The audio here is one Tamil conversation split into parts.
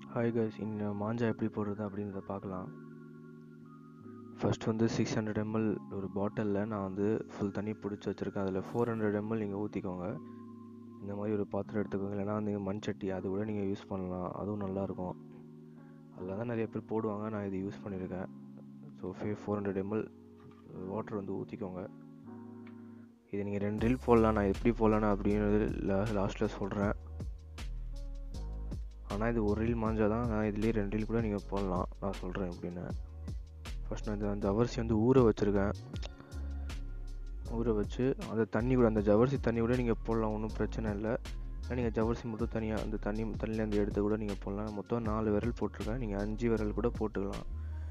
ஹாய் கைஸ் இந்த மாஞ்சா எப்படி போடுறது அப்படின்றத பார்க்கலாம் ஃபர்ஸ்ட் வந்து சிக்ஸ் ஹண்ட்ரட் எம்எல் ஒரு பாட்டிலில் நான் வந்து ஃபுல் தண்ணி பிடிச்சி வச்சுருக்கேன் அதில் ஃபோர் ஹண்ட்ரட் எம்எல் நீங்கள் ஊற்றிக்கோங்க இந்த மாதிரி ஒரு பாத்திரம் எடுத்துக்கோங்க இல்லைனா வந்து மண் சட்டி அது கூட நீங்கள் யூஸ் பண்ணலாம் அதுவும் நல்லாயிருக்கும் அதில் தான் நிறைய பேர் போடுவாங்க நான் இது யூஸ் பண்ணியிருக்கேன் ஸோ ஃபே ஃபோர் ஹண்ட்ரட் எம்எல் வாட்டர் வந்து ஊற்றிக்கோங்க இது நீங்கள் ரெண்டு ரீல் போடலாம் நான் எப்படி போடலான்னு அப்படின்றது லாஸ்ட்டில் சொல்கிறேன் ஆனால் இது ஒரு ரீல் மாஞ்சா தான் நான் இதுலேயே ரெண்டு ரீல் கூட நீங்கள் போடலாம் நான் சொல்கிறேன் எப்படின்னு ஃபஸ்ட் நான் இந்த அந்த ஜவர்சி வந்து ஊற வச்சுருக்கேன் ஊற வச்சு அந்த தண்ணி கூட அந்த ஜவர்சி தண்ணி கூட நீங்கள் போடலாம் ஒன்றும் பிரச்சனை இல்லை இல்லை நீங்கள் ஜவர்சி மட்டும் தனியாக அந்த தண்ணி தண்ணியிலேருந்து எடுத்து கூட நீங்கள் போடலாம் மொத்தம் நாலு விரல் போட்டிருக்கேன் நீங்கள் அஞ்சு விரல் கூட போட்டுக்கலாம்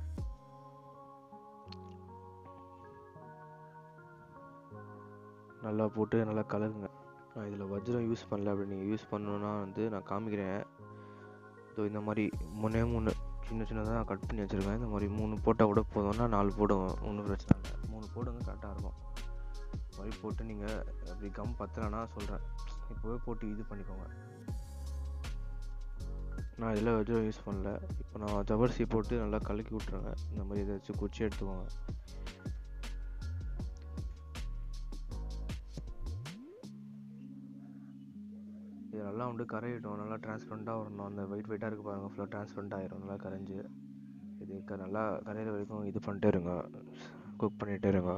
நல்லா போட்டு நல்லா கலருங்க நான் இதில் வஜ்ரம் யூஸ் பண்ணல அப்படி நீங்கள் யூஸ் பண்ணணுன்னா வந்து நான் காமிக்கிறேன் ஸோ இந்த மாதிரி மூணே மூணு சின்ன சின்னதாக நான் கட் பண்ணி வச்சுருக்கேன் இந்த மாதிரி மூணு போட்டால் கூட போதும்னா நாலு போடுங்க ஒன்றும் பிரச்சனை இல்லை மூணு போடுங்க கரெக்டாக இருக்கும் இந்த மாதிரி போட்டு நீங்கள் அப்படி கம் பத்தலைன்னா சொல்கிறேன் இப்போவே போட்டு இது பண்ணிக்கோங்க நான் இதில் வஜ்ரம் யூஸ் பண்ணல இப்போ நான் ஜவர்சி போட்டு நல்லா கலக்கி விட்ருங்க இந்த மாதிரி ஏதாச்சும் குச்சி எடுத்துக்கோங்க இது நல்லா வந்து கரையிட்டோம் நல்லா டிரான்ஸ்பரண்ட்டாக வரணும் அந்த வெயிட் வெயிட்டாக இருக்குது பாருங்கள் ஃபுல்லாக டிரான்ஸ்பரண்ட் ஆயிரும் நல்லா கரைஞ்சி இது க நல்லா கரையிற வரைக்கும் இது பண்ணிட்டே இருங்க குக் பண்ணிகிட்டே இருங்க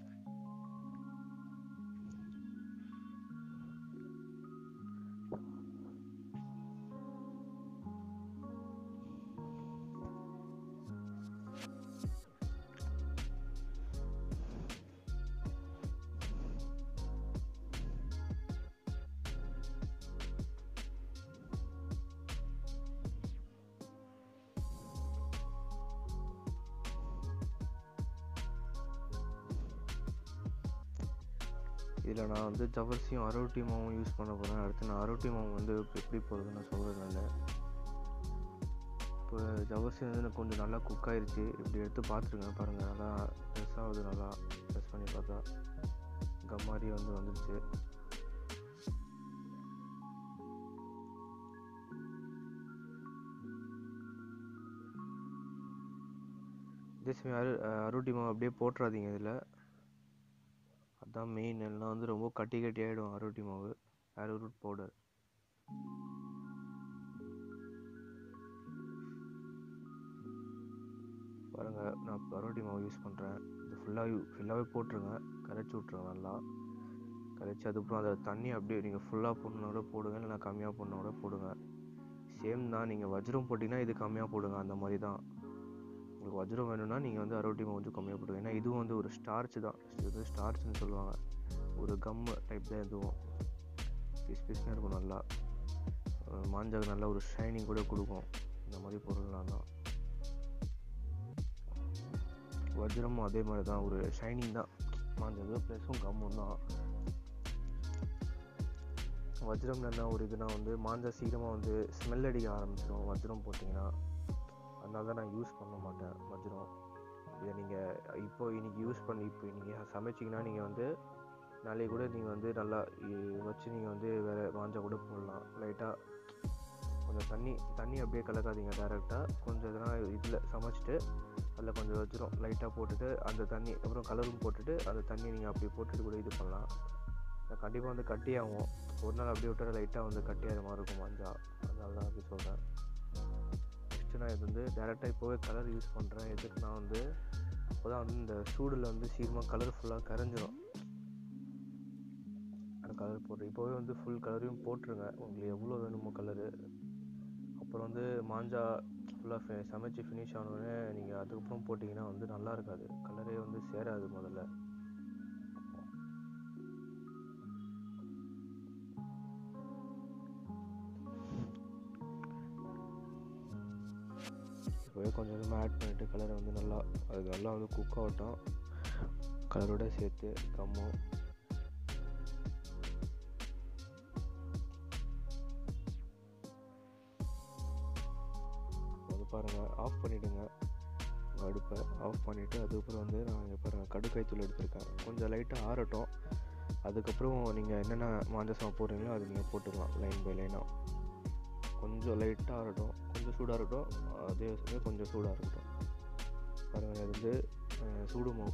இதில் நான் வந்து ஜவர்சியும் அரோட்டி மாவும் யூஸ் பண்ண போகிறேன் அடுத்து நான் அரோட்டி மாவு வந்து எப்படி போடுறதுன்னு நான் சொல்கிறதுனால இப்போ ஜவர்சி வந்து எனக்கு கொஞ்சம் நல்லா குக் ஆயிருச்சு இப்படி எடுத்து பார்த்துருங்க பாருங்கள் நல்லா ப்ரெஸ் ஆகுது நல்லா ப்ரெஸ் பண்ணி பார்த்தா கம் மாதிரி வந்து வந்துருச்சு இதே சமயம் அரு அரோட்டி மாவு அப்படியே போட்டுறாதீங்க இதில் அதான் மெயின் எல்லாம் வந்து ரொம்ப கட்டி கட்டி ஆகிடும் அரோட்டி மாவு அரூட் பவுடர் பாருங்கள் நான் இப்போ அரோட்டி மாவு யூஸ் பண்ணுறேன் இது ஃபுல்லாக ஃபுல்லாகவே போட்டுருங்க கரைச்சி விட்ருங்க நல்லா கரைச்சி அதுக்கப்புறம் அதை தண்ணி அப்படியே நீங்கள் ஃபுல்லாக போடணும் கூட போடுங்க இல்லை கம்மியாக போடணும் கூட போடுங்க சேம் தான் நீங்கள் வஜ்ரம் போட்டிங்கன்னா இது கம்மியாக போடுங்க அந்த மாதிரி தான் உங்களுக்கு வஜ்ரம் வேணும்னா நீங்கள் வந்து அரோட்டி மாவு கொஞ்சம் கம்மியாக போடுங்க ஏன்னா இதுவும் வந்து ஒரு ஸ்டார்ச் தான் இது வந்து ஸ்டார்ச்னு சொல்லுவாங்க ஒரு கம் டைப் தான் இதுவும் பீஸ் பீஸ்னு இருக்கும் நல்லா மாஞ்சாக்கு நல்லா ஒரு ஷைனிங் கூட கொடுக்கும் இந்த மாதிரி பொருள்லாம் தான் வஜ்ரமும் அதே மாதிரி தான் ஒரு ஷைனிங் தான் மாஞ்சாக்கு ப்ளஸும் கம்மும் தான் வஜ்ரம் என்ன ஒரு இதுனா வந்து மாஞ்சா சீக்கிரமாக வந்து ஸ்மெல் அடிக்க ஆரம்பிச்சிடும் வஜ்ரம் போட்டிங்கன்னா அதனால தான் நான் யூஸ் பண்ண மாட்டேன் வஜ்ரம் இதை நீங்கள் இப்போ இன்றைக்கி யூஸ் பண்ணி இப்போ நீங்கள் சமைச்சிங்கன்னா நீங்கள் வந்து நாளைக்கு கூட நீங்கள் வந்து நல்லா வச்சு நீங்கள் வந்து வேறு மாஞ்சா கூட போடலாம் லைட்டாக கொஞ்சம் தண்ணி தண்ணி அப்படியே கலக்காதீங்க டேரெக்டாக கொஞ்சம் இதெல்லாம் இதில் சமைச்சிட்டு அதில் கொஞ்சம் வச்சிரும் லைட்டாக போட்டுட்டு அந்த தண்ணி அப்புறம் கலரும் போட்டுட்டு அந்த தண்ணி நீங்கள் அப்படி போட்டுட்டு கூட இது பண்ணலாம் கண்டிப்பாக வந்து கட்டியாகும் ஒரு நாள் அப்படியே விட்டால் லைட்டாக வந்து கட்டியாகிற மாதிரி இருக்கும் மாஞ்சா அதனால தான் அப்படி சொல்கிறேன் நெக்ஸ்ட்டு நான் இது வந்து டேரெக்டாக இப்போவே கலர் யூஸ் பண்ணுறேன் எதுக்கு நான் வந்து அப்போ தான் வந்து இந்த சூடில் வந்து சீக்கிரமாக கலர் ஃபுல்லாக கரைஞ்சிரும் அந்த கலர் போட்டு இப்போவே வந்து ஃபுல் கலரையும் போட்டுருங்க உங்களுக்கு எவ்வளோ வேணுமோ கலரு அப்புறம் வந்து மாஞ்சா ஃபுல்லாக சமைச்சு ஃபினிஷ் ஆனோடனே நீங்கள் அதுக்கப்புறம் போட்டிங்கன்னா வந்து நல்லா இருக்காது கலரே வந்து சேராது முதல்ல இப்போவே கொஞ்சம் கொஞ்சமாக ஆட் பண்ணிவிட்டு கலரை வந்து நல்லா அது நல்லா வந்து குக் ஆகட்டும் கலரோட சேர்த்து கம்மும் அது பாருங்கள் ஆஃப் பண்ணிவிடுங்க உங்கள் அடுப்பை ஆஃப் பண்ணிவிட்டு அதுக்கப்புறம் வந்து நான் இங்கே பாருங்கள் கடுக்காய் தூள் எடுத்திருக்கேன் கொஞ்சம் லைட்டாக ஆறட்டும் அதுக்கப்புறம் நீங்கள் என்னென்ன மாஞ்சசம் போடுறீங்களோ அது நீங்கள் போட்டுக்கலாம் லைன் பை லைனாக கொஞ்சம் லைட்டாக ஆறட்டும் கொஞ்சம் சூடாக இருக்கட்டும் அதே சமயம் கொஞ்சம் சூடாக இருக்கட்டும் பாருங்கள் இது வந்து அஹ், சூடு மாவு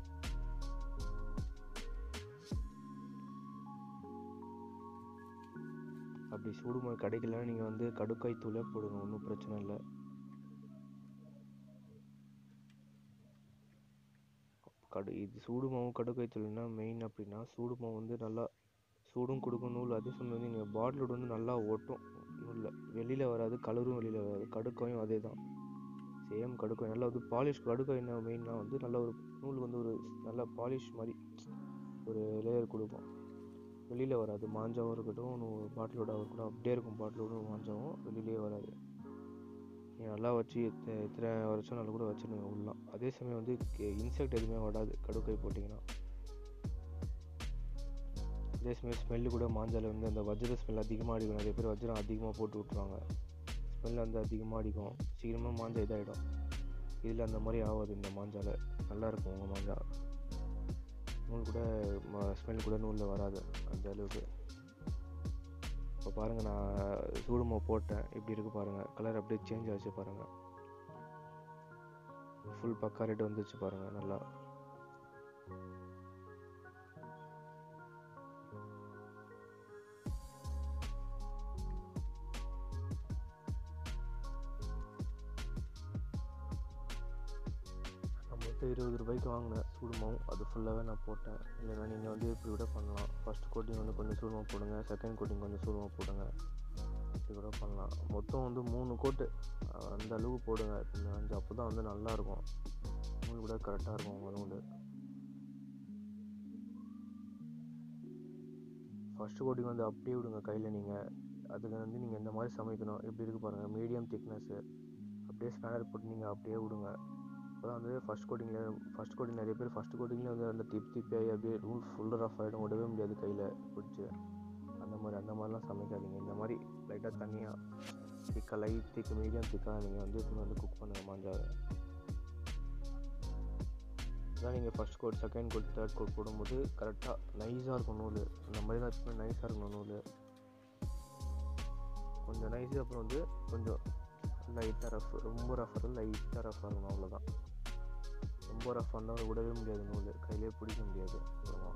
அப்படி சூடு மாவு கிடைக்கலன்னா நீங்கள் வந்து கடுக்காய் தூளே போடுங்க ஒன்றும் பிரச்சனை இல்லை கடு இது சூடு மாவு கடுக்காய் தூள்னா மெயின் அப்படின்னா சூடு மாவு வந்து நல்லா சூடும் கொடுக்கும் நூல் அதே சமயம் வந்து நீங்கள் பாட்டிலோட வந்து நல்லா ஒட்டும் நூலில் வெளியில் வராது கலரும் வெளியில் வராது கடுக்காயும் அதே தான் சேம் கடுக்காய் நல்லா வந்து பாலிஷ் கடுக்காய் என்ன மெயின்னா வந்து நல்ல ஒரு நூல் வந்து ஒரு நல்ல பாலிஷ் மாதிரி ஒரு லேயர் கொடுக்கும் வெளியில் வராது மாஞ்சாவும் இருக்கட்டும் பாட்டிலோட இருக்கட்டும் அப்படியே இருக்கும் பாட்டிலோட மாஞ்சாவும் வெளியிலே வராது நீங்கள் நல்லா வச்சு எத்த- எத்தனை வருஷம் நல்லா கூட வச்சுருங்க உள்ளலாம் அதே சமயம் வந்து இன்செக்ட் எதுவுமே வராது கடுக்காய் போட்டிங்கன்னா அதே சமயம் ஸ்மெல்லு கூட மாஞ்சால வந்து அந்த வஜ்ர ஸ்மெல் அதிகமாக அடிக்கும் நிறைய பேர் வஜ்ரம் அதிகமாக போட்டு விட்ருவாங்க ஸ்மெல் வந்து அதிகமாக அடிக்கும் சீக்கிரமாக மாஞ்சா இதாகிடும் இதில் அந்த மாதிரி ஆகாது இந்த மாஞ்சால நல்லா இருக்கும் உங்கள் மாஞ்சா நூல் கூட ஸ்மெல் கூட நூலில் வராது அந்த அளவுக்கு இப்போ பாருங்கள் நான் சூடுமா போட்டேன் இப்படி இருக்கு பாருங்கள் கலர் அப்படியே சேஞ்ச் ஆச்சு பாருங்கள் ஃபுல் பக்கா ரேட் வந்துச்சு பாருங்கள் நல்லா நான் மொத்தம் இருபது ரூபாய்க்கு வாங்கினேன் சூடுமாவும் அது ஃபுல்லாகவே நான் போட்டேன் இல்லைன்னா நீங்கள் வந்து இப்படி கூட பண்ணலாம் ஃபர்ஸ்ட் கோட்டிங் வந்து கொஞ்சம் சூடுமா போடுங்க செகண்ட் கோட்டிங் கொஞ்சம் சூடுமா போடுங்க இப்படி கூட பண்ணலாம் மொத்தம் வந்து மூணு கோட்டு அஹ் அந்த அளவுக்கு போடுங்க இந்த அஞ்சு அப்போ தான் வந்து நல்லாயிருக்கும் நூல் கூட கரெக்டாக இருக்கும் உங்கள் நூல் ஃபர்ஸ்ட் கோட்டிங் வந்து அப்படியே விடுங்க கையில் நீங்கள் அதுக்கு வந்து நீங்கள் இந்த மாதிரி சமைக்கணும் எப்படி இருக்கு பாருங்கள் மீடியம் திக்னஸ்ஸு அப்படியே ஸ்பேனர் போட்டு நீங்கள் அப்படியே விடுங்க அப்போ வந்து ஃபஸ்ட் கோட்டிங்கில் ஃபஸ்ட் கோட்டிங் நிறைய பேர் ஃபஸ்ட் கோட்டிங்லேயே வந்து அந்த திப் திப்பியாகி அப்படியே ரூல் ஃபுல்லாக ரஃப் ஆகிடும் விடவே முடியாது கையில் பிடிச்சி அந்த மாதிரி அந்த மாதிரிலாம் சமைக்காதீங்க இந்த மாதிரி லைட்டாக தண்ணியாக திக்காக லைட் திக்கு மீடியம் திக்காக நீங்கள் வந்து இப்போ வந்து குக் பண்ணுங்க மாஞ்சாவை அதான் நீங்கள் first coat second coat third coat போடும்போது கரெக்டாக நைஸாக இருக்கும் நூல் அந்த மாதிரி தான் எப்பவுமே நைஸாக இருக்கணும் நூல் கொஞ்சம் நைஸு அப்புறம் வந்து கொஞ்சம் லைட்டாக ரஃப் ரொம்ப ரஃப் லைட்டாக ரஃப்பாக இருக்கணும் அவ்வளோதான் ரொம்ப ரஃப் இருந்தால் விடவே முடியாது நூல் கையிலே பிடிக்க முடியாது அப்புறமா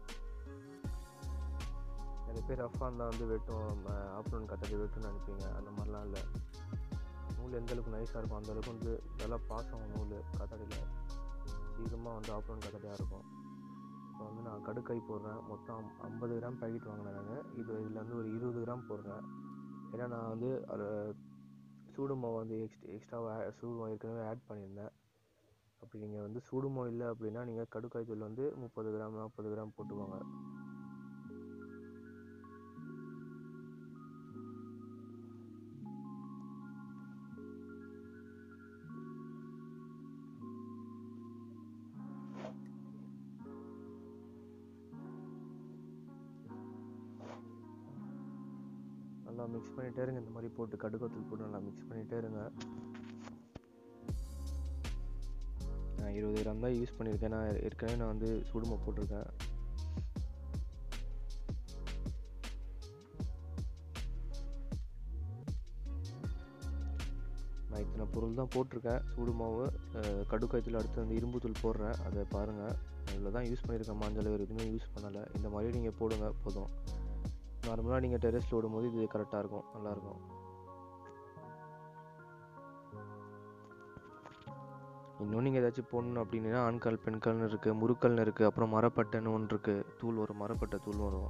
நிறைய பேர் ரஃப்பாக இருந்தால் வந்து வெட்டும் ஆப்ரன் கத்தடி வெட்டும்னு நினைப்பீங்க அந்த மாதிரிலாம் இல்லை நூல் எந்த அளவுக்கு நைஸாக இருக்கும் அந்த அளவுக்கு வந்து நல்லா பாசம் நூல் கத்தடியில் சீக்கிரமாக வந்து ஆப்ரன் கத்தடியாக இருக்கும் இப்போ வந்து நான் கடுக்காய் போடுறேன் மொத்தம் ஐம்பது கிராம் பாக்கெட் வாங்கினேன் நான் இது இதில் வந்து ஒரு இருபது கிராம் போடுறேன் ஏன்னா நான் வந்து அதை சூடு மாவு வந்து எக்ஸ்ட் எக்ஸ்ட்ராவாக சூடு மாவு ஏற்கனவே ஆட் பண்ணியிருந்தேன் அப்படி நீங்கள் வந்து சூடு மாவு இல்லை அப்படின்னா நீங்கள் கடுக்காய் தூள் வந்து முப்பது கிராம் நாற்பது கிராம் போட்டுக்கோங்க நல்லா மிக்ஸ் பண்ணிகிட்டே இருங்க இந்த மாதிரி போட்டு கடுக்கத்தூள் போட்டு நல்லா மிக்ஸ் பண்ணிகிட்டே இருங்க நான் இருபது கிராம் தான் யூஸ் பண்ணியிருக்கேன் நான் ஏற்கனவே நான் வந்து சுடுமை போட்டிருக்கேன் நான் இத்தனை பொருள் தான் போட்டிருக்கேன் சூடு மாவு அஹ், கடுக்காய்த்தூள் அடுத்து வந்து இரும்பு தூள் போடுறேன் அதை பாருங்கள் இவ்வளோ தான் யூஸ் பண்ணியிருக்கேன் மஞ்சள் வேறு எதுவுமே யூஸ் பண்ணலை இந்த மாதிரி நீங்கள் போடுங்க போதும் நார்மலாக நீங்கள் டெரஸில் விடும்போது இது கரெக்டாக இருக்கும் நல்லாயிருக்கும் இன்னும் நீங்கள் ஏதாச்சும் போடணும் அப்படின்னா ஆண்கால் பெண்கால்னு இருக்குது முறுக்கல்னு இருக்குது அப்புறம் மரப்பட்டைன்னு ஒன்று இருக்குது தூள் வரும் மரப்பட்டை தூள் வரும்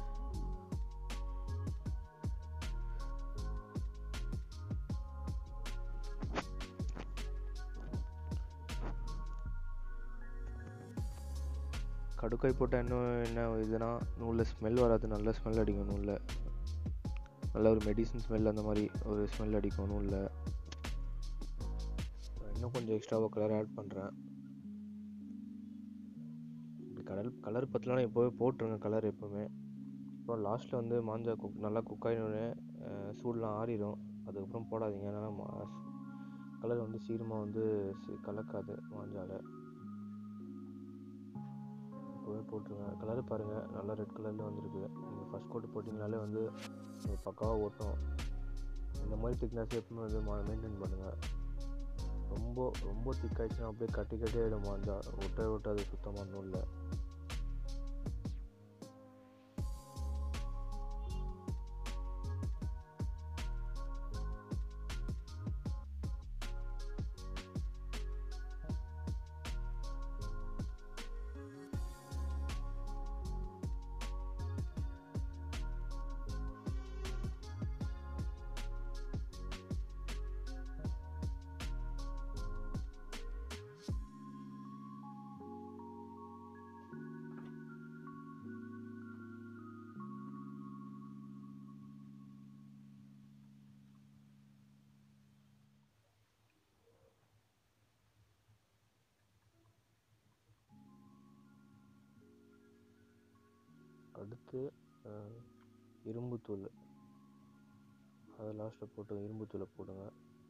கடுக்காய் போட்டால் இன்னும் என்ன இதுனா நூலில் ஸ்மெல் வராது நல்ல ஸ்மெல் அடிக்கும் நூலில் நல்ல ஒரு மெடிசன் ஸ்மெல் அந்த மாதிரி ஒரு ஸ்மெல் அடிக்கும் நூலில் இன்னும் கொஞ்சம் எக்ஸ்ட்ராவாக கலர் ஆட் பண்ணுறேன் இப்படி கடல் கலர் பற்றலாம் எப்போவே போட்டுருங்க கலர் எப்போவுமே அப்புறம் லாஸ்ட்டில் வந்து மாஞ்சா குக் நல்லா குக் ஆகினோடனே சூடெலாம் ஆறிடும் அதுக்கப்புறம் போடாதீங்க ஏன்னா கலர் வந்து சீக்கிரமாக வந்து சி- கலக்காது மாஞ்சால இப்போவே போட்டுருங்க கலர் பாருங்கள் நல்லா ரெட் கலரில் வந்திருக்கு நீங்கள் ஃபஸ்ட் கோட் போட்டிங்கனாலே வந்து ஒரு பக்காவாக ஓட்டும் இந்த மாதிரி திக்னஸ் எப்பவுமே வந்து மெயின்டைன் பண்ணுங்கள் ரொம்ப ரொம்ப திக்காயிடுச்சுன்னா அப்படியே கட்டி கட்டி ஆகிடும் மாஞ்சா ஒட்டவே ஒட்டாது சுத்தமாக நூலில் அடுத்து அஹ், இரும்புத்தூள் அதை லாஸ்ட்டில் போட்டு இரும்புத்தூளை போடுங்க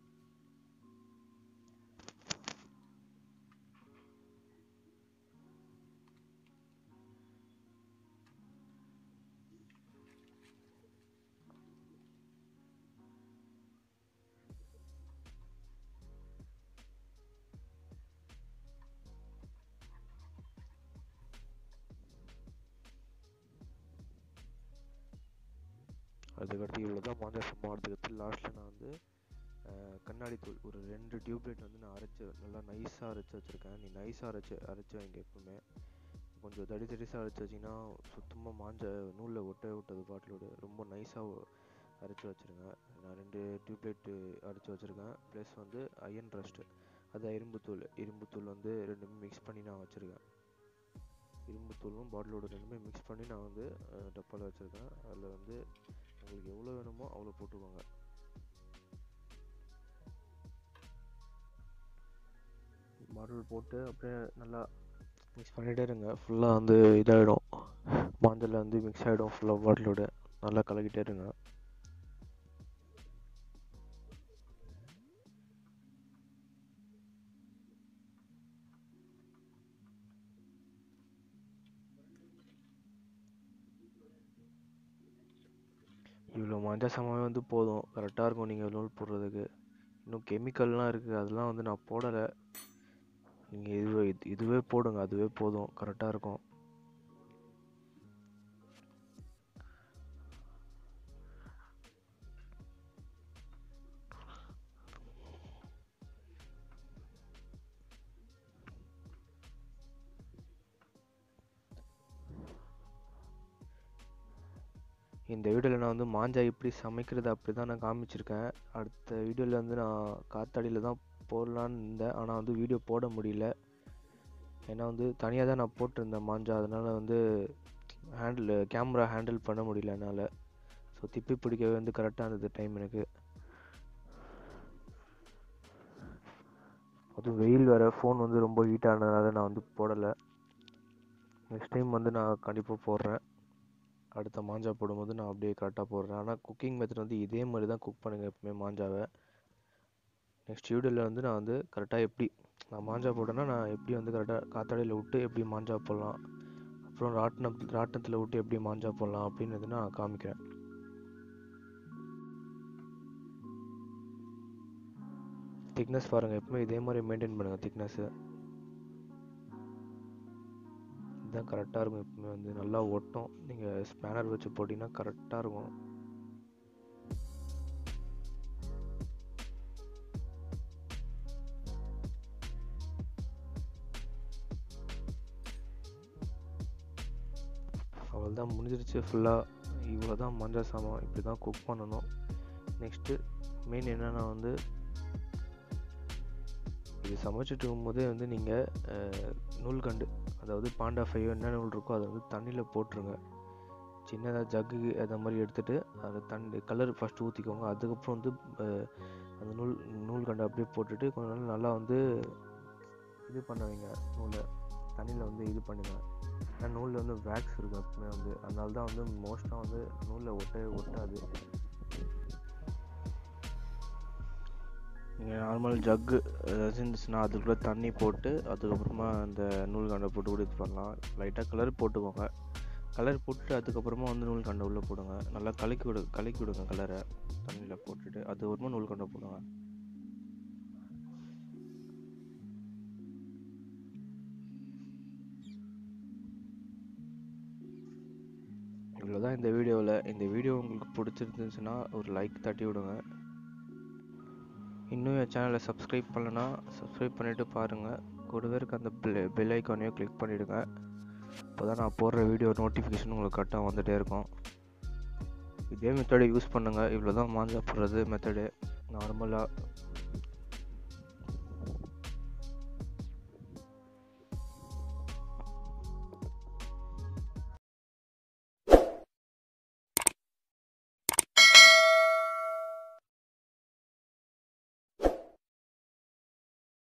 அதுக்கடுத்து இவ்வளோ தான் மாஞ்சா சும்மா அடுத்துக்கடுத்து லாஸ்ட்டில் நான் வந்து அஹ், கண்ணாடி தூள் ஒரு ரெண்டு டியூப்லைட் வந்து நான் அரைச்சி நல்லா நைஸாக அரைச்சி வச்சுருக்கேன் நீ நைஸாக அரைச்சி அரைச்சி வைங்க எப்பவுமே கொஞ்சம் தடி தடிசாக அரைச்சி வச்சிங்கன்னா சுத்தமாக மாஞ்ச நூலில் ஒட்டவே ஒட்டாது பாட்டிலோட ரொம்ப நைஸாக அரைச்சி வச்சுருங்க நான் ரெண்டு டியூப்லைட்டு அரைச்சி வச்சுருக்கேன் ப்ளஸ் வந்து அயன் ரஸ்ட்டு அது இரும்புத்தூள் இரும்புத்தூள் வந்து ரெண்டுமே மிக்ஸ் பண்ணி நான் வச்சுருக்கேன் இரும்புத்தூளும் பாட்டிலோட ரெண்டுமே மிக்ஸ் பண்ணி நான் வந்து அஹ், டப்பாவில் வச்சுருக்கேன் அதில் வந்து உங்களுக்கு எவ்வளோ வேணுமோ அவ்வளோ போட்டுக்கோங்க பாட்டில் போட்டு அப்படியே நல்லா மிக்ஸ் பண்ணிகிட்டே இருங்க ஃபுல்லாக வந்து இதாகிடும் மாஞ்சல் வந்து மிக்ஸ் ஆகிடும் ஃபுல்லாக பாட்டிலோட நல்லா கலக்கிட்டே இருங்க இவ்வளோ மஞ்சள் சாமாவே வந்து போதும் கரெக்டாக இருக்கும் நீங்கள் நூல் போடுறதுக்கு இன்னும் கெமிக்கல்லாம் இருக்குது அதெல்லாம் வந்து நான் போடலை நீங்கள் இதுவே இது- இதுவே போடுங்க அதுவே போதும் கரெக்டாக இருக்கும் இந்த வீடியோவில் நான் வந்து மாஞ்சா எப்படி சமைக்கிறது அப்படி தான் நான் காமிச்சிருக்கேன் அடுத்த வீடியோவில் வந்து நான் காத்தாடியில் தான் போடலான்னு இருந்தேன் ஆனால் வந்து வீடியோ போட முடியல ஏன்னா வந்து தனியாக தான் நான் போட்டிருந்தேன் மாஞ்சா அதனால் வந்து ஹேண்டில் கேமரா ஹேண்டில் பண்ண முடியல என்னால் ஸோ திப்பி பிடிக்கவே வந்து கரெக்டாக இருந்தது டைம் எனக்கு அதுவும் வெயில் வேறு ஃபோன் வந்து ரொம்ப ஹீட் ஆனதுனால நான் வந்து போடலை நெக்ஸ்ட் டைம் வந்து நான் கண்டிப்பாக போடுறேன் அடுத்த மாஞ்சா போடும்போது நான் அப்படியே கரெக்டாக போடுறேன் ஆனால் குக்கிங் மெத்தட் வந்து இதே மாதிரி தான் குக் பண்ணுங்கள் எப்பவுமே மாஞ்சாவை நெக்ஸ்ட் வீடியோவில் வந்து நான் வந்து கரெக்டாக எப்படி நான் மாஞ்சா போட்டேன்னா நான் எப்படி வந்து கரெக்டாக காத்தாடியில் விட்டு எப்படி மாஞ்சா போடலாம் அப்புறம் ராட்டினம் ராட்டினத்தில் விட்டு எப்படி மாஞ்சா போடலாம் அப்படின்னு நான் காமிக்கிறேன் திக்னஸ் பாருங்கள் எப்பவுமே இதே மாதிரி மெயின்டைன் பண்ணுங்கள் திக்னஸ்ஸு இதுதான் கரெக்டாக இருக்கும் எப்பவுமே வந்து நல்லா ஒட்டும் நீங்கள் ஸ்பேனர் வச்சு போட்டிங்கன்னா கரெக்டாக இருக்கும் அவ்வளோ தான் முடிஞ்சிருச்சு ஃபுல்லாக இவ்வளோ தான் மஞ்சள் சாமான் இப்படி தான் குக் பண்ணணும் நெக்ஸ்ட்டு மெயின் என்னென்னா வந்து இது சமைச்சிட்டு இருக்கும்போதே வந்து நீங்கள் நூல்கண்டு அதாவது பாண்டா ஃபைவ் என்ன நூல் இருக்கோ அதை வந்து தண்ணியில் போட்டுருங்க சின்னதாக ஜக்கு அந்த மாதிரி எடுத்துகிட்டு அதை தண்ணி கலர் ஃபஸ்ட்டு ஊற்றிக்கோங்க அதுக்கப்புறம் வந்து அஹ், அந்த நூல் நூல்கண்டை அப்படியே போட்டுட்டு கொஞ்ச நாள் நல்லா வந்து இது பண்ண வைங்க நூலை தண்ணியில் வந்து இது பண்ணுங்க ஏன்னா நூலில் வந்து வேக்ஸ் இருக்கும் எப்பவுமே வந்து அதனால தான் வந்து மோஸ்ட்டாக வந்து நூலில் ஒட்டவே ஒட்டாது நீங்கள் நார்மல் ஜக்கு ஏதாச்சும் இருந்துச்சுன்னா அதுக்குள்ளே தண்ணி போட்டு அதுக்கப்புறமா அந்த நூல் கண்டை போட்டு கூட இது பண்ணலாம் லைட்டாக கலர் போட்டுக்கோங்க கலர் போட்டுட்டு அதுக்கப்புறமா வந்து நூல் கண்டை உள்ளே போடுங்க நல்லா கலக்கி விடு கலக்கி விடுங்க கலரை தண்ணியில் போட்டுட்டு அது ஒருமா நூல் கண்டை போடுங்க இவ்வளோதான் இந்த வீடியோவில் இந்த வீடியோ உங்களுக்கு பிடிச்சிருந்துச்சுன்னா ஒரு லைக் தட்டி விடுங்க இன்னும் என் சேனலை சப்ஸ்கிரைப் பண்ணலன்னா சப்ஸ்கிரைப் பண்ணிவிட்டு பாருங்கள் கூடவே இருக்க அந்த பெல் பெல் ஐக்கானையும் கிளிக் பண்ணிவிடுங்க அப்போ தான் நான் போடுற வீடியோ நோட்டிஃபிகேஷன் உங்களுக்கு கரெக்டாக வந்துகிட்டே இருக்கும் இதே மெத்தடை யூஸ் பண்ணுங்கள் இவ்வளோ தான் மாஞ்சா போடுறது மெத்தடு நார்மலாக